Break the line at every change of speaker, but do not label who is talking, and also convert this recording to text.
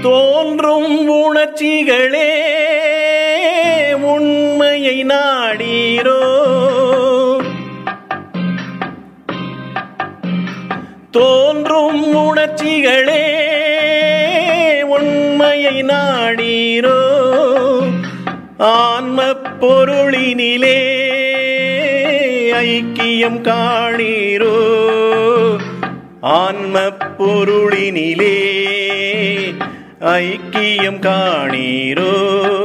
தோன்றும் உணர்ச்சிகளே உண்மையை நாடீரோ தோன்றும் உணர்ச்சிகளே உண்மையை நாடீரோ ஆன்ம பொருளினிலே ஐக்கியம் காணீரோ ஆன்ம பொருளினிலே ஐக்கியம் காணீரோ